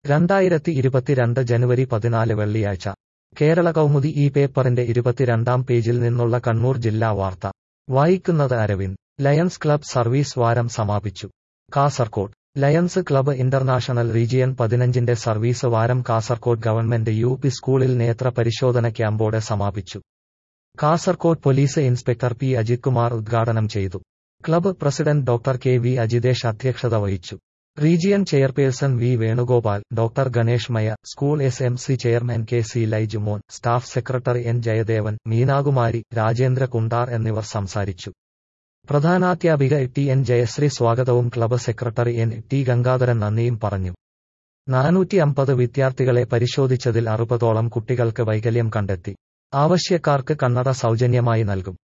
രണ്ടായിരത്തി ഇരുപത്തിരണ്ട് ജനുവരി പതിനാല് വെള്ളിയാഴ്ച കേരള കൗമുദി ഈ പേപ്പറിന്റെ ഇരുപത്തിരണ്ടാം പേജിൽ നിന്നുള്ള കണ്ണൂർ ജില്ലാ വാർത്ത വായിക്കുന്നത് അരവിന്ദ് ലയൺസ് ക്ലബ് സർവീസ് വാരം സമാപിച്ചു Kasaragod Lions Club International region പതിനഞ്ചിന്റെ സർവീസ് വാരം കാസർകോട് ഗവൺമെന്റ് യു പി സ്കൂളിൽ നേത്ര പരിശോധന ക്യാമ്പോടെ സമാപിച്ചു Kasaragod police inspector P Ajith Kumar ഉദ്ഘാടനം ചെയ്തു club president doctor K V Ajithesh അധ്യക്ഷത വഹിച്ചു region chairperson V Venugopal doctor Ganesh മയ school S M C chairman K C Laijumon staff secretary N Jayadevan Meenakumari Rajendra Kundar എന്നിവർ സംസാരിച്ചു പ്രധാനാധ്യാപിക ടി എൻ ജയശ്രീ സ്വാഗതവും club secretary N T Gangadharan നന്ദിയും പറഞ്ഞു നാനൂറ്റി അമ്പത് വിദ്യാർത്ഥികളെ പരിശോധിച്ചതിൽ അറുപതോളം കുട്ടികൾക്ക് വൈകല്യം കണ്ടെത്തി ആവശ്യക്കാർക്ക് കണ്ണട സൗജന്യമായി നൽകും